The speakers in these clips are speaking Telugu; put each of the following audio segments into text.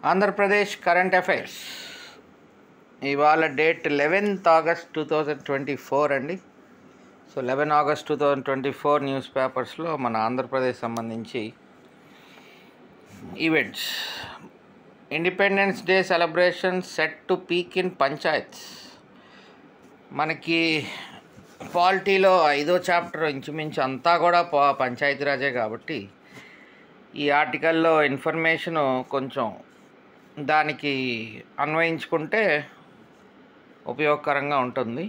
ఆంధ్రప్రదేశ్ కరెంట్ అఫైర్స్ ఇవాళ date eleventh August two thousand twenty four అండి so eleven August two thousand twenty four news పేపర్స్లో మన ఆంధ్రప్రదేశ్ సంబంధించి events independence day celebration set to peak in panchayats మనకి పాలిటీలో ఐదో చాప్టర్ ఇంచుమించు అంతా కూడా ప- పంచాయతీరాజే కాబట్టి ఈ ఆర్టికల్లో ఇన్ఫర్మేషను కొంచెం దానికి అన్వయించుకుంటే ఉపయోగకరంగా ఉంటుంది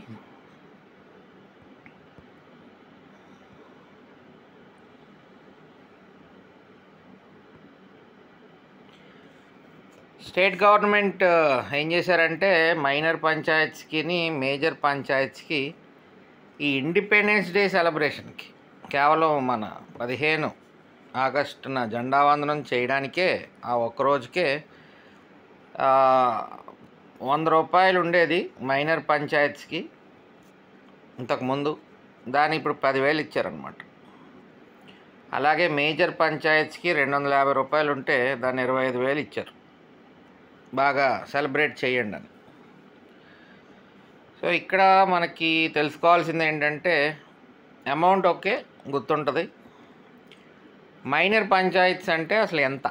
స్టేట్ గవర్నమెంట్ ఏం చేశారంటే మైనర్ పంచాయత్స్కి మేజర్ పంచాయత్స్కి ఈ ఇండిపెండెన్స్ డే సెలబ్రేషన్కి కేవలం మన పదిహేను ఆగస్టున జెండా వందనం చేయడానికే ఆ ఒక్క రోజుకే ఆ, వంద రూపాయలు ఉండేది మైనర్ పంచాయత్స్కి ఇంతకుముందు దాన్ని ఇప్పుడు పదివేలు ఇచ్చారనమాట అలాగే మేజర్ పంచాయత్స్కి రెండు వందల యాభై రూపాయలు ఉంటే దాన్ని ఇరవై ఐదు వేలు ఇచ్చారు బాగా సెలబ్రేట్ చేయండి అని సో ఇక్కడ మనకి తెలుసుకోవాల్సింది ఏంటంటే అమౌంట్ ఓకే గుర్తుంటుంది మైనర్ పంచాయత్స్ అంటే అసలు ఎంత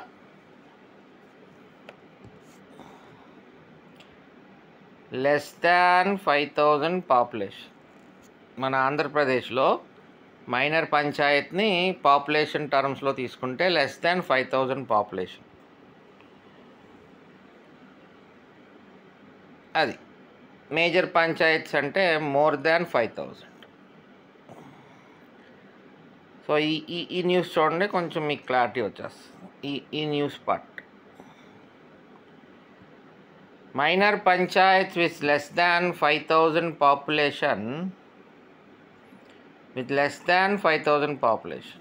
less than five thousand population మన ఆంధ్రప్రదేశ్లో మైనర్ పంచాయత్ని పాపులేషన్ టర్మ్స్లో తీసుకుంటే less than five thousand population అది మేజర్ పంచాయత్స్ అంటే more than five thousand so ఈ ఈ ఈ న్యూస్ చూడండి కొంచెం మీకు క్లారిటీ వచ్చేస్తుంది ఈ ఈ news part minor panchayats with less than five thousand population with less than five thousand population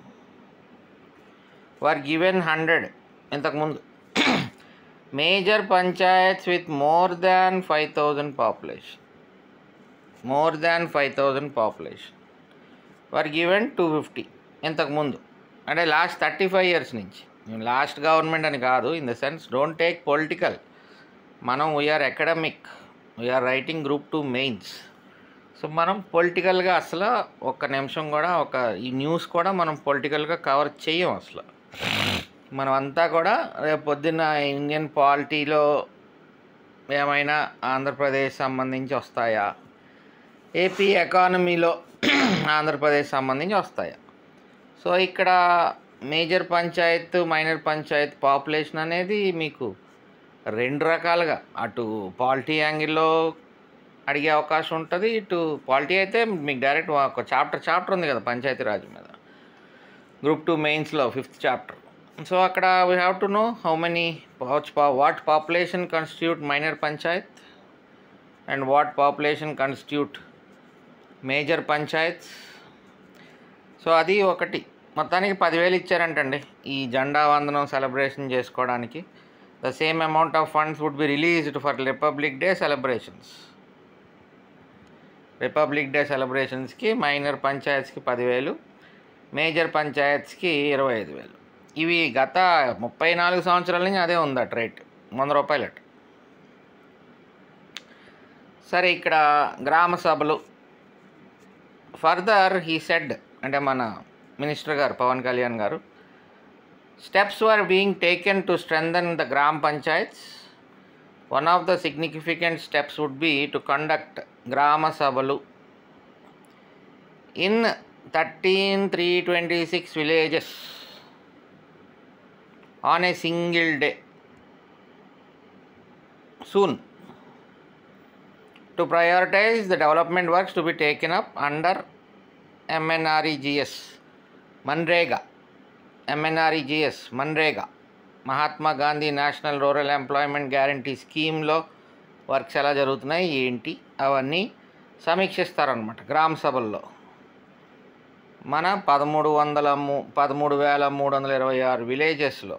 were given hundred ఇంతకుముందు major panchayats with more than five thousand population more than five thousand population were given two fifty ఇంతకుముందు అంటే లాస్ట్ థర్టీ ఫైవ్ ఇయర్స్ నుంచి లాస్ట్ గవర్నమెంట్ అని కాదు in the sense don't take political మనం we're academic we're writing group two mains so మనం పొలిటికల్గా అసలు ఒక్క నిమిషం కూడా ఒక ఈ న్యూస్ కూడా మనం పొలిటికల్గా కవర్ చేయం అసలు మనం అంతా కూడా రేపు పొద్దున్న ఇండియన్ పాలిటీలో ఏమైనా ఆంధ్రప్రదేశ్ సంబంధించి వస్తాయా ఏపీ ఎకానమీలో ఆంధ్రప్రదేశ్ సంబంధించి వస్తాయా సో ఇక్కడ major panchayat minor panchayat population అనేది మీకు రెండు రకాలుగా అటు పాలిటీ యాంగిల్లో అడిగే అవకాశం ఉంటుంది ఇటు పాలిటీ అయితే మీకు డైరెక్ట్ ఒక చాప్టర్ చాప్టర్ ఉంది కదా పంచాయతీరాజ్ మీద గ్రూప్ టూ మెయిన్స్లో ఫిఫ్త్ చాప్టర్ సో అక్కడ we have to know how many which what population constitute minor panchayat and what population constitute major panchayats so అది ఒకటి మొత్తానికి పదివేలు ఇచ్చారంటండి ఈ జెండా వందనం సెలబ్రేషన్ చేసుకోవడానికి the same amount of funds would be released for republic day celebrations republic day సెలబ్రేషన్స్కి మైనర్ పంచాయత్స్కి పదివేలు మేజర్ పంచాయత్స్కి ఇరవై ఐదు వేలు ఇవి గత ముప్పై నాలుగు సంవత్సరాల నుంచి అదే ఉందట రేట్ వంద రూపాయలట సరే ఇక్కడ గ్రామ సభలు ఫర్దర్ హీ సెడ్ అంటే మన మినిస్టర్ గారు పవన్ కళ్యాణ్ గారు steps were being taken to strengthen the gram panchayats one of the significant steps would be to conduct gram సభలు in thirteen three twenty six villages on a single day soon to prioritise the development works to be taken up under MNREGS MNREGA MNREGS MNREGA Mahatma Gandhi national rural employment guarantee స్కీమ్లో వర్క్స్ ఎలా జరుగుతున్నాయి ఏంటి అవన్నీ సమీక్షిస్తారనమాట గ్రామ సభల్లో మన పదమూడు వందల ము పదమూడు వేల మూడు వందల ఇరవై ఆరు విలేజెస్లో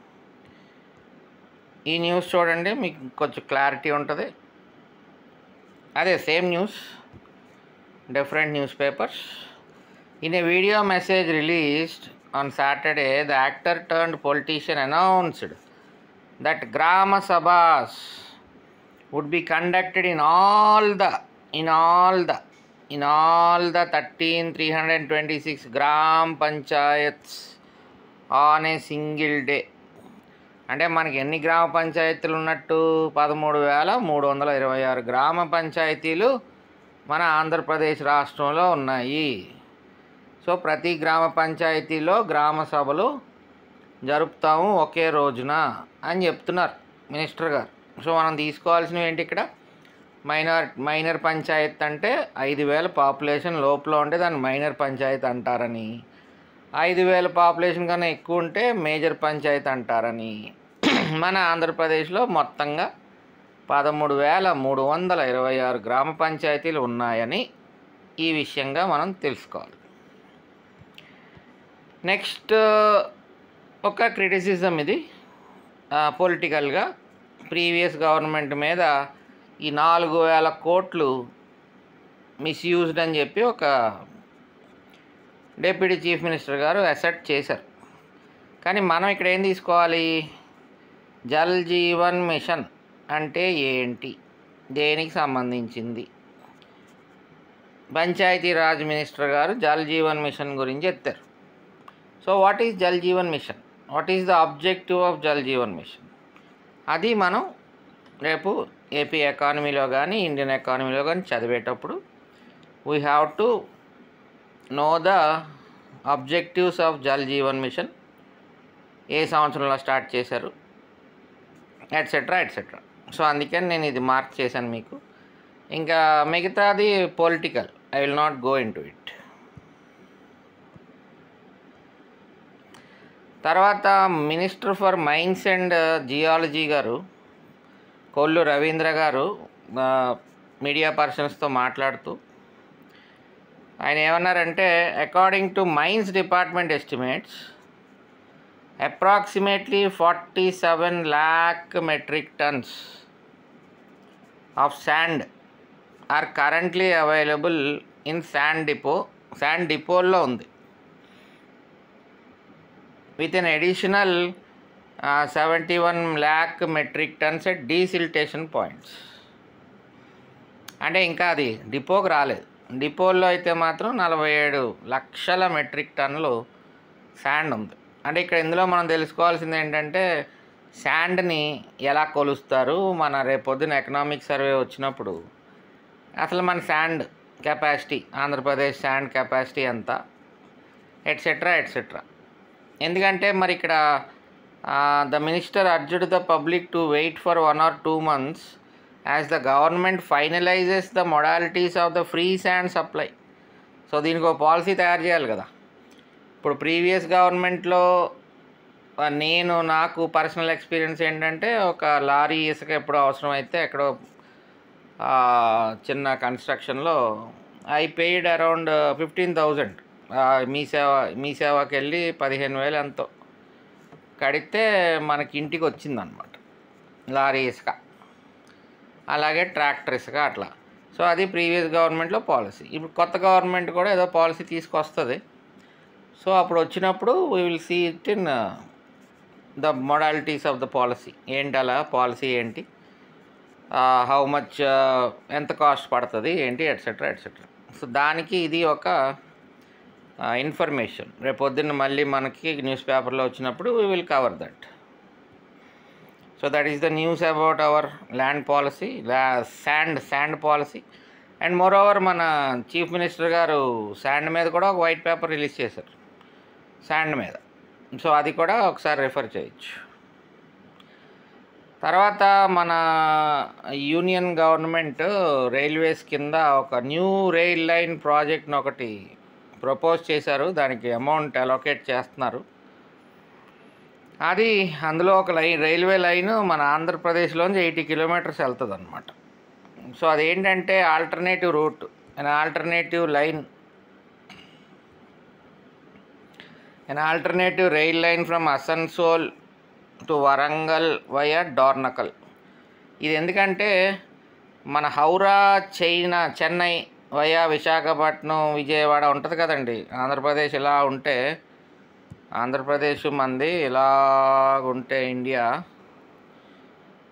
ఈ న్యూస్ చూడండి మీకు కొంచెం క్లారిటీ ఉంటుంది అదే same news different news papers in a video message released on Saturday, the actor turned politician announced that gram sabhas would be conducted in all the in all the in all the 13326 gram panchayats on a single day అంటే మనకి ఎన్ని గ్రామ పంచాయతీలు ఉన్నట్టు పదమూడు వేల మూడు వందల ఇరవై ఆరు గ్రామ పంచాయతీలు మన ఆంధ్రప్రదేశ్ రాష్ట్రంలో ఉన్నాయి సో ప్రతి గ్రామ పంచాయతీలో గ్రామ సభలు జరుపుతాము ఒకే రోజున అని చెప్తున్నారు మినిస్టర్ గారు సో మనం తీసుకోవాల్సినవి ఏంటి ఇక్కడ మైనార్ మైనర్ పంచాయత్ అంటే ఐదు వేల పాపులేషన్ లోపల ఉంటే దాన్ని మైనర్ పంచాయత్ అంటారని ఐదు వేల పాపులేషన్ కన్నా ఎక్కువ ఉంటే మేజర్ పంచాయత్ అంటారని మన ఆంధ్రప్రదేశ్లో మొత్తంగా పదమూడు వేల మూడు వందల ఇరవై ఆరు గ్రామ పంచాయతీలు ఉన్నాయని ఈ విషయంగా మనం తెలుసుకోవాలి నెక్స్ట్ ఒక క్రిటిసిజం ఇది పొలిటికల్గా ప్రీవియస్ గవర్నమెంట్ మీద ఈ నాలుగు వేల కోట్లు మిస్యూజ్డ్ అని చెప్పి ఒక డిప్యూటీ చీఫ్ మినిస్టర్ గారు అసెట్ చేశారు కానీ మనం ఇక్కడ ఏం తీసుకోవాలి జల్ జీవన్ మిషన్ అంటే ఏంటి దేనికి సంబంధించింది పంచాయతీ రాజ్ మినిస్టర్ గారు జల్ జీవన్ మిషన్ గురించి ఎత్తారు so what is Jal Jeevan Mission what is the objective of Jal Jeevan Mission అది మనం రేపు ఏపీ ఎకానమీలో కానీ ఇండియన్ ఎకానమీలో కానీ చదివేటప్పుడు we have to know the objectives of Jal Jeevan Mission ఏ సంవత్సరంలో స్టార్ట్ చేశారు ఎట్సెట్రా ఎట్సెట్రా సో అందుకని నేను ఇది మార్క్ చేశాను మీకు ఇంకా మిగతాది political I will not go in to it తర్వాత minister for mines and geology గారు కొల్లు రవీంద్ర గారు ఆ, మీడియా పర్సన్స్తో మాట్లాడుతూ ఆయన ఏమన్నారంటే according to mines department estimates approximately forty seven lakh metric tons of sand are currently available in sand depot sand డిపోల్లో ఉంది with an additional uh, 71 lakh metric tons at desiltation points అంటే ఇంకా అది డిపోకి రాలేదు డిపోల్లో అయితే మాత్రం నలభై ఏడు లక్షల మెట్రిక్ టన్నులు శాండ్ ఉంది అంటే ఇక్కడ ఇందులో మనం తెలుసుకోవాల్సింది ఏంటంటే శాండ్ని ఎలా కొలుస్తారు మన రేపొద్దున ఎకనామిక్ సర్వే వచ్చినప్పుడు అసలు మన sand capacity Andhra Pradesh sand capacity ఎంత ఎట్సెట్రా ఎట్సెట్రా ఎందుకంటే మరి ఇక్కడ the minister urged the public to wait for one or two months as the government finalises the modalities of the free sand supply so దీనికి ఒక పాలసీ తయారు చేయాలి కదా ఇప్పుడు ప్రీవియస్ గవర్నమెంట్లో ఆ, నేను నాకు పర్సనల్ ఎక్స్పీరియన్స్ ఏంటంటే ఒక లారీ ఇసుక ఎప్పుడు అవసరమైతే ఎక్కడో ఆ, చిన్న కన్స్ట్రక్షన్లో I paid around fifteen thousand Mee Seva మీ సేవకి వెళ్ళి పదిహేను వేలు ఎంతో కడితే మనకి ఇంటికి వచ్చిందనమాట లారీ ఇసుక అలాగే ట్రాక్టర్ ఇసుక అట్లా సో అది ప్రీవియస్ గవర్నమెంట్లో పాలసీ ఇప్పుడు కొత్త గవర్నమెంట్ కూడా ఏదో పాలసీ తీసుకొస్తుంది సో అప్పుడు వచ్చినప్పుడు we will see it in the modalities of the policy ఏంటి అలా పాలసీ ఏంటి హౌ మచ్ ఎంత కాస్ట్ పడుతుంది ఏంటి ఎట్సెట్రా ఎట్సెట్రా సో దానికి ఇది ఒక ఇన్ఫర్మేషన్ రేపు పొద్దున్న మళ్ళీ మనకి న్యూస్ పేపర్లో వచ్చినప్పుడు we will cover that so that is the news about our land policy sand sand policy and moreover మన చీఫ్ మినిస్టర్ గారు శాండ్ మీద కూడా ఒక వైట్ పేపర్ రిలీజ్ చేశారు శాండ్ మీద సో అది కూడా ఒకసారి రిఫర్ చేయొచ్చు తర్వాత మన యూనియన్ గవర్నమెంట్ రైల్వేస్ కింద ఒక న్యూ రైల్ లైన్ ప్రాజెక్ట్ని ఒకటి ప్రపోజ్ చేశారు దానికి అమౌంట్ అలొకేట్ చేస్తున్నారు అది అందులో ఒక లైన్ రైల్వే లైన్ మన ఆంధ్రప్రదేశ్లోంచి ఎయిటీ కిలోమీటర్స్ వెళ్తుంది అనమాట సో అదేంటంటే alternative route an alternative line an alternative rail line from Asansol to Warangal via Dornakal ఇది ఎందుకంటే మన హౌరా చైనా చెన్నై వయా విశాఖపట్నం విజయవాడ ఉంటుంది కదండి ఆంధ్రప్రదేశ్ ఇలా ఉంటే ఆంధ్రప్రదేశ్ మంది ఇలా ఉంటే ఇండియా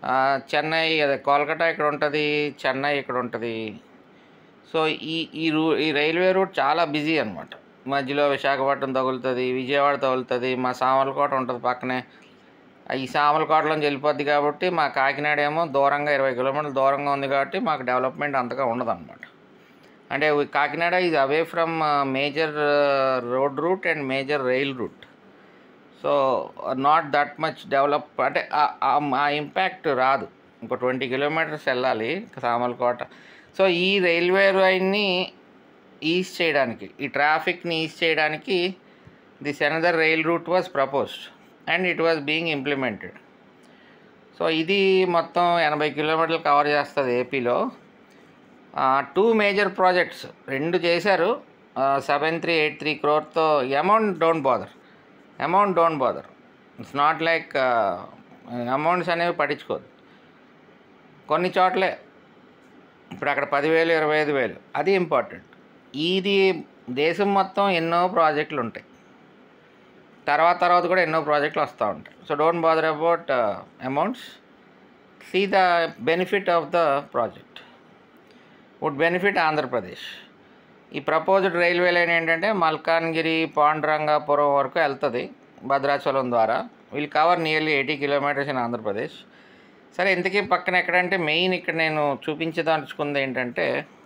ఆ, చెన్నై అదే కోల్కతా ఇక్కడ ఉంటుంది చెన్నై ఇక్కడ ఉంటుంది సో ఈ ఈ రూ ఈ రైల్వే రూట్ చాలా బిజీ అనమాట మధ్యలో విశాఖపట్నం తగులుతుంది విజయవాడ తగులుతుంది మా సామర్లకోట ఉంటుంది పక్కనే ఈ సామర్లకోటలోంచి వెళ్ళిపోద్ది కాబట్టి మా కాకినాడ ఏమో దూరంగా ఇరవై కిలోమీటర్ల దూరంగా ఉంది కాబట్టి మాకు డెవలప్మెంట్ అంతగా ఉండదు అనమాట అంటే వి- Kakinada is away from major road route and major rail route so not that much develop అంటే ఆ- ఆ- ఆ ఇంపాక్ట్ రాదు ఇంకో ట్వంటీ కిలోమీటర్స్ వెళ్ళాలి సామర్లకోట సో ఈ రైల్వే లైన్ని ఈజ్ చేయడానికి ఈ ట్రాఫిక్ని ఈజ్ చేయడానికి this another rail route was proposed and it was being implemented so ఇది మొత్తం ఎనభై కిలోమీటర్లు కవర్ చేస్తుంది ఏపీలో టూ మేజర్ ప్రాజెక్ట్స్ రెండు చేశారు సెవెన్ త్రీ ఎయిట్ త్రీ క్రోర్తో amount don't bother amount don't bother it's not like amounts అనేవి పట్టించుకోదు కొన్ని చోట్లే ఇప్పుడు అక్కడ పదివేలు ఇరవై ఐదు వేలు అది ఇంపార్టెంట్ ఇది దేశం మొత్తం ఎన్నో ప్రాజెక్టులు ఉంటాయి తర్వాత తర్వాత కూడా ఎన్నో ప్రాజెక్టులు వస్తూ ఉంటాయి so don't bother about amounts see the benefit of the project would benefit Andhra Pradesh ఈ ప్రపోజ్డ్ రైల్వే లైన్ ఏంటంటే మల్కాన్గిరి పాండురంగాపురం వరకు వెళ్తుంది భద్రాచలం ద్వారా will cover nearly eighty kilometres in Andhra Pradesh సరే ఇంతకీ పక్కన ఎక్కడంటే మెయిన్ ఇక్కడ నేను చూపించదలుచుకుంది ఏంటంటే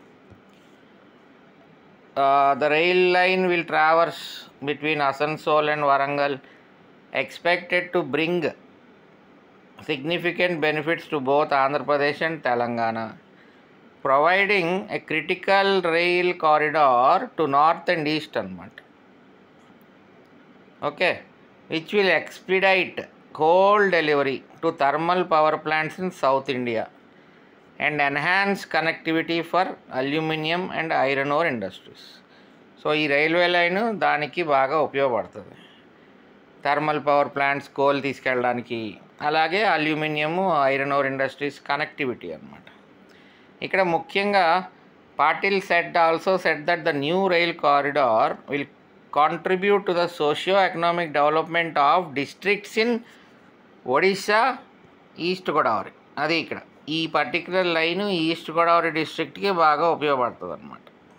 the rail line will traverse between Asansol and Warangal expected to bring significant benefits to both Andhra Pradesh and Telangana, providing a critical rail corridor to north and east అనమాట okay which will expedite coal delivery to thermal power plants in south India and enhance connectivity for aluminium and iron ore industries so ఈ రైల్వే లైన్ దానికి బాగా ఉపయోగపడుతుంది థర్మల్ పవర్ ప్లాంట్స్ కోల్ తీసుకెళ్ళడానికి అలాగే aluminium iron ore industries connectivity అనమాట ఇక్కడ ముఖ్యంగా Patil set also set that the new rail corridor will contribute to the socio economic development of districts in Odisha East Godavari అది ఇక్కడ ఈ పర్టికులర్ లైన్ ఈస్ట్ గోదావరి డిస్ట్రిక్ట్కి బాగా ఉపయోగపడుతుంది అనమాట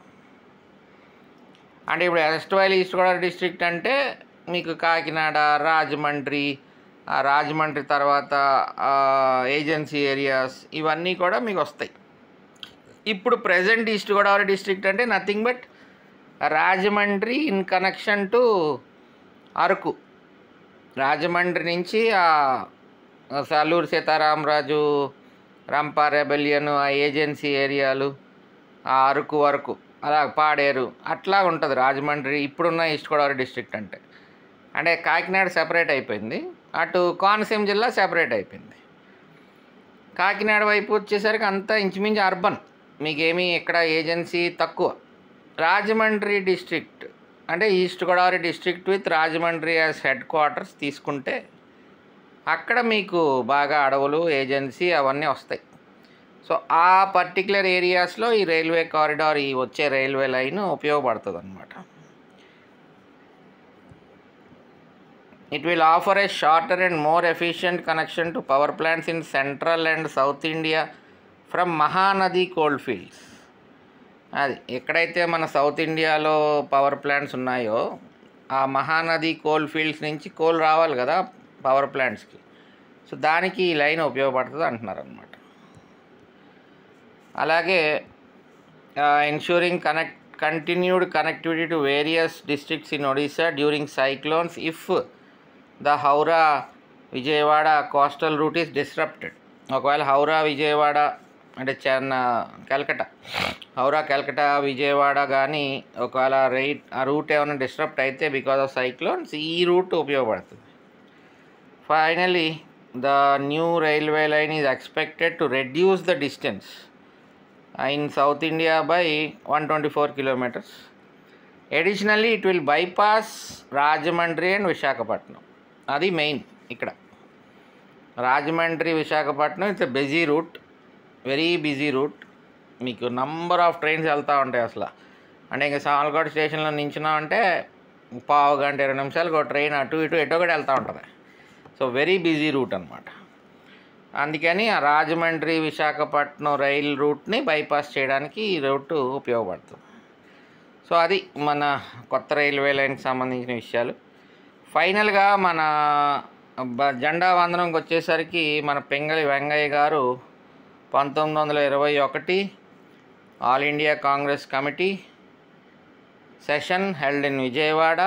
అంటే ఇప్పుడు west while East Godavari district అంటే మీకు కాకినాడ రాజమండ్రి ఆ రాజమండ్రి తర్వాత ఆ, ఏజెన్సీ ఏరియాస్ ఇవన్నీ కూడా మీకు వస్తాయి ఇప్పుడు ప్రజెంట్ ఈస్ట్ గోదావరి డిస్ట్రిక్ట్ అంటే nothing but Rajahmundry in connection to Araku Rajahmundry నుంచి ఆ సల్లూరు సీతారామరాజు రంపా రెబెలియన్ ఆ ఏజెన్సీ ఏరియాలు ఆ అరకు వరకు అలా పాడేరు అట్లా ఉంటుంది రాజమండ్రి ఇప్పుడున్న ఈస్ట్ గోదావరి డిస్ట్రిక్ట్ అంటే అంటే కాకినాడ సెపరేట్ అయిపోయింది అటు కోనసీమ జిల్లా సెపరేట్ అయిపోయింది కాకినాడ వైపు వచ్చేసరికి అంతా ఇంచుమించు అర్బన్ మీకేమీ ఇక్కడ ఏజెన్సీ తక్కువ రాజమండ్రి డిస్ట్రిక్ట్ అంటే East Godavari district with Rajahmundry as headquarters తీసుకుంటే అక్కడ మీకు బాగా అడవులు ఏజెన్సీ అవన్నీ వస్తాయి సో ఆ పర్టికులర్ ఏరియాస్లో ఈ రైల్వే కారిడార్ ఈ వచ్చే రైల్వే లైన్ ఉపయోగపడుతుంది అనమాట it will offer a shorter and more efficient connection to power plants in central and south India from Mahanadi coal fields అది ఎక్కడైతే మన సౌత్ ఇండియాలో పవర్ ప్లాంట్స్ ఉన్నాయో ఆ మహానది కోల్ ఫీల్డ్స్ నుంచి కోల్ రావాలి కదా పవర్ ప్లాంట్స్కి సో దానికి ఈ లైన్ ఉపయోగపడుతుంది అంటున్నారు అనమాట అలాగే ensuring connect continued connectivity to various districts in Odisha during cyclones if the Howrah Vijayawada coastal route is disrupted ఒకవేళ హౌరా విజయవాడ అంటే చెన్న కలకటా హౌరా కలకటా విజయవాడ కానీ ఒకవేళ రైట్ ఆ రూట్ ఏమైనా డిస్టర్బ్ అయితే బికాస్ ఆఫ్ సైక్లోన్స్ ఈ రూట్ ఉపయోగపడుతుంది finally the new railway line is expected to reduce the distance in south India by one twenty four kilometres additionally it will bypass Rajahmundry and Visakhapatnam అది మెయిన్ ఇక్కడ Rajahmundry Visakhapatnam it's busy route very busy route మీకు నంబర్ ఆఫ్ ట్రైన్స్ వెళ్తూ ఉంటాయి అసలు అంటే ఇంకా సామలకోట స్టేషన్లో నించున్నామంటే పావు గంట ఇరవై నిమిషాలకు ఒక ట్రైన్ అటు ఇటు ఎటో కూడా వెళ్తూ ఉంటుంది సో వెరీ బిజీ రూట్ అనమాట అందుకని ఆ రాజమండ్రి విశాఖపట్నం రైల్ రూట్ని బైపాస్ చేయడానికి ఈ రూట్ ఉపయోగపడుతుంది సో అది మన కొత్త రైల్వే లైన్కి సంబంధించిన విషయాలు ఫైనల్గా మన బ- జెండా వందనంకి వచ్చేసరికి మన పింగళి వెంగయ్య గారు పంతొమ్మిది వందల ఇరవై ఒకటి All India Congress Committee session held in Vijayawada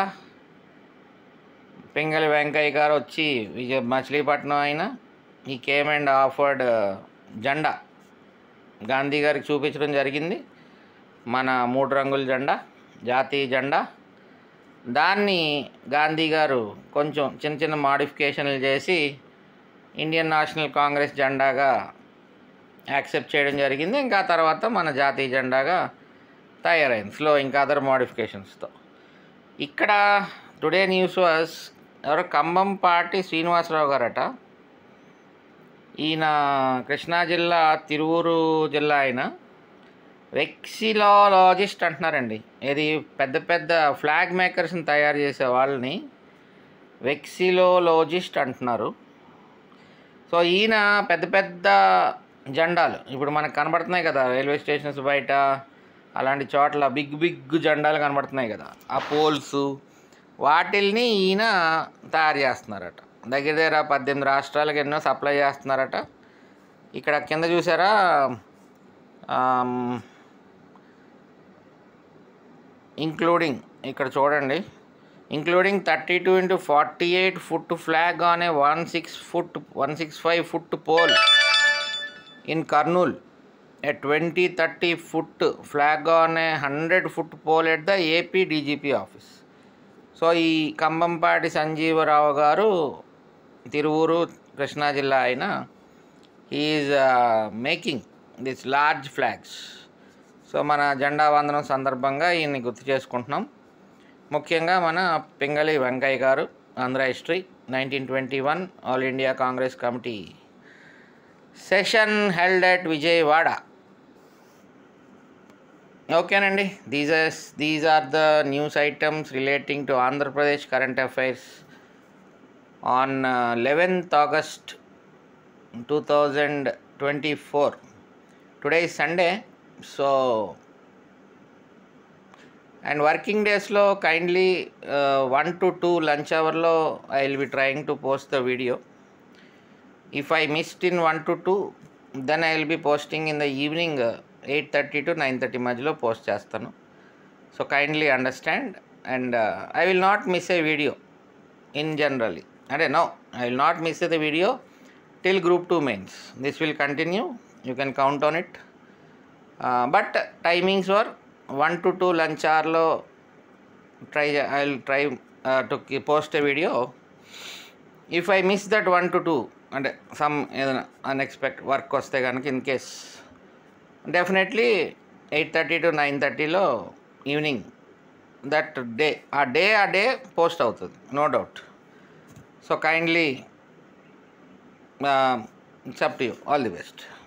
Pingali Venkayya గారు వచ్చి విజయ మచిలీపట్నం అయిన ఈ కేమ్ అండ్ ఆఫర్డ్ జెండా గాంధీ గారికి చూపించడం జరిగింది మన మూడు రంగుల జెండా జాతీయ జెండా దాన్ని గాంధీ గారు కొంచెం చిన్న చిన్న మాడిఫికేషన్లు చేసి ఇండియన్ నేషనల్ కాంగ్రెస్ జెండాగా యాక్సెప్ట్ చేయడం జరిగింది ఇంకా తర్వాత మన జాతీయ జెండాగా తయారైంది స్లో ఇంకా అదర్ మోడిఫికేషన్స్తో ఇక్కడ టుడే న్యూస్ వాస్ ఎవరో కంబంపాటి శ్రీనివాసరావు గారట ఈయన కృష్ణా జిల్లా తిరువూరు జిల్లా ఆయన వెక్సిలాలజిస్ట్ అంటున్నారండి ఇది పెద్ద పెద్ద ఫ్లాగ్ మేకర్స్ని తయారు చేసే వాళ్ళని వెక్సిలోలజిస్ట్ అంటున్నారు సో ఈయన పెద్ద పెద్ద జెండాలు ఇప్పుడు మనకు కనబడుతున్నాయి కదా రైల్వే స్టేషన్స్ బయట అలాంటి చోట్ల బిగ్ బిగ్ జెండాలు కనబడుతున్నాయి కదా ఆ పోల్స్ వాటిల్ని ఈయన తయారు చేస్తున్నారట దగ్గర దగ్గర పద్దెనిమిది రాష్ట్రాలకు ఎన్నో సప్లై చేస్తున్నారట ఇక్కడ కింద చూసారా ఇంక్లూడింగ్ ఇక్కడ చూడండి including thirty two into forty eight foot flag on a one six foot one six five foot pole in Kurnool a twenty thirty foot flag on a hundred foot pole at the AP DGP office so ఈ కంబంపాటి సంజీవరావు గారు తిరువూరు కృష్ణా జిల్లా ఆయన is making this large flags so మన జెండా వందనం సందర్భంగా ఈయన్ని గుర్తు చేసుకుంటున్నాం ముఖ్యంగా మన పింగళి వెంకయ్య గారు Andhra history nineteen twenty one All India Congress Committee session held at Vijayawada ఓకేనండి these are these are the news items relating to Andhra Pradesh current affairs on eleventh August two thousand twenty four today is Sunday so and working డేస్లో kindly one to two lunch అవర్లో I will be trying to post the video if I missed in one to two then I will be posting in the evening eight thirty to nine thirty మధ్యలో పోస్ట్ చేస్తాను so kindly understand and I will not miss a video in generally అంటే no I will not miss the video till group two mains this will continue you can count on it but timings were one to two lunch అవర్లో try I will try to post a video if I miss that one to two అంటే సమ్ ఏదైనా అన్ఎక్స్పెక్ట్ వర్క్ వస్తే కనుక in case definitely eight thirty to nine థర్టీలో ఈవినింగ్ దట్ డే ఆ డే ఆ డే పోస్ట్ అవుతుంది నో డౌట్ సో కైండ్లీ చెప్ యూ ఆల్ ది బెస్ట్